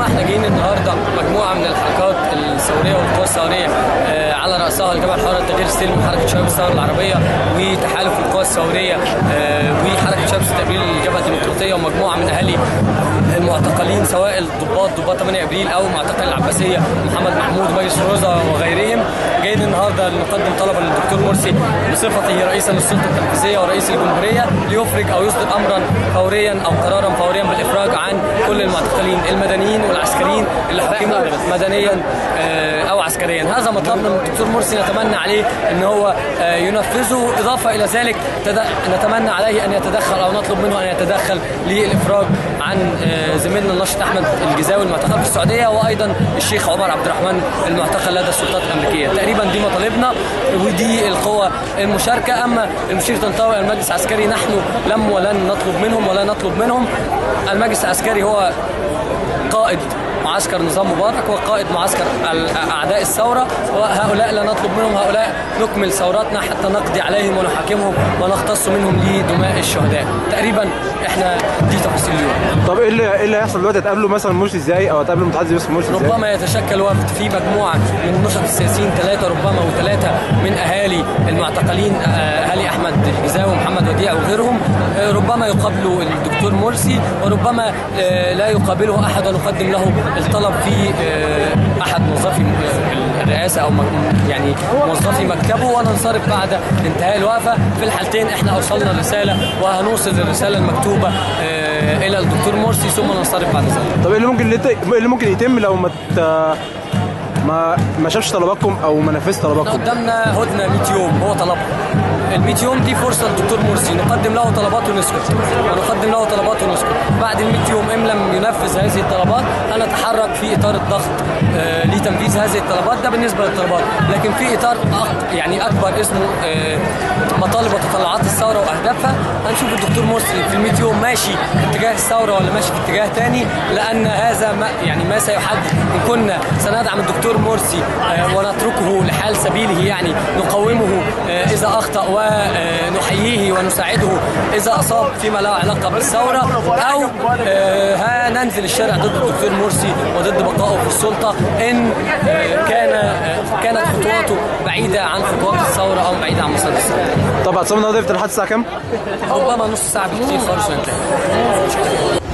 ربما احنا جايين النهارده مجموعه من الحركات الثوريه والقوى الثوريه آه، على راسها الجبهه الحره التغيير السلمي حركه شباب الثوره العربيه وتحالف القوى الثوريه آه، وحركه شباب استقبال الجبهه الديمقراطيه ومجموعه من اهالي المعتقلين سواء الضباط ضباط 8 ابريل او معتقل العباسيه محمد محمود ومجلس الوزراء وغيرهم جايين النهارده لنقدم طلبا للدكتور مرسي بصفته رئيسا للسلطه التنفيذيه ورئيس الجمهوريه ليفرج او يصدر امرا فوريا او قرارا فوريا بالافراج عن كل المعتقلين المدنيين والعسكريين اللي حكموا مدنيا آه، او عسكريا هذا مطلبنا من الدكتور مرسي نتمنى عليه ان هو آه، ينفذه اضافه الى ذلك تد- نتمنى عليه ان يتدخل او نطلب منه ان يتدخل للافراج عن آه، زميلنا الناشط احمد الجزاوي المعتقل في السعوديه وايضا الشيخ عمر عبد الرحمن المعتقل لدى السلطات الامريكيه تقريبا دي مطالبنا ودي القوى المشاركه اما المشير طنطاوي المجلس العسكري نحن لم ولن نطلب منهم ولا نطلب منهم المجلس العسكري هو قائد معسكر نظام مبارك وقائد معسكر ال- اعداء الثوره وهؤلاء لا نطلب منهم هؤلاء نكمل ثوراتنا حتى نقضي عليهم ونحاكمهم ونختص منهم لدماء الشهداء تقريبا احنا دي تفاصيل اليوم طب ايه اللي ايه اللي هيحصل دلوقتي هتقابلوا مثلا مرسي ازاي او هتقابلوا متحدث باسم مرسي ازاي؟ ربما يتشكل وفد في مجموعه من النشط السياسيين ثلاثه ربما وثلاثه من اهالي المعتقلين آه، اهالي احمد الجزاوي ومحمد وديع وغيرهم آه، ربما يقابلوا الدكتور مرسي وربما آه، لا يقابله احد ونقدم له الطلب في آه، احد موظفي آه، الرئاسه او م- يعني موظفي مكتبه وننصرف بعد انتهاء الوقفه في الحالتين احنا اوصلنا الرساله وهنوصل الرساله المكتوبه آه، الى الدكتور مرسي ثم ننصرف بعد ذلك طب ايه اللي ممكن ايه اللي ممكن يتم لو ما ت- ما ما شافش طلباتكم او ما نفذش احنا طلباتكم قدامنا هدنه 100 يوم هو طلبها ال 100 يوم دي فرصه للدكتور مرسي نقدم له طلبات ونسكت ونقدم له طلبات ونسكت بعد ال 100 يوم ان لم ينفذ هذه الطلبات هنتحرك في اطار الضغط آه لتنفيذ هذه الطلبات ده بالنسبه للطلبات لكن في اطار أك يعني اكبر اسمه آه مطالب وتطلعات الثوره واهدافها هنشوف الدكتور مرسي في ال 100 يوم ماشي في اتجاه الثوره ولا ماشي في اتجاه تاني لان هذا ما يعني ما سيحدد ان كنا سندعم الدكتور مرسي آه، ونتركه لحال سبيله يعني نقومه آه، اذا اخطا ونحييه ونساعده اذا اصاب فيما له علاقه بالثوره او آه، ها ننزل الشارع ضد الدكتور مرسي وضد بقائه في السلطه ان آه، كان آه، كانت خطواته بعيده عن خطوات الثوره او بعيده عن مسار الثوره طب هتصوم النهارده يفتح لحد الساعه كام؟ ربما نص ساعه بالكثير خالص وينتهي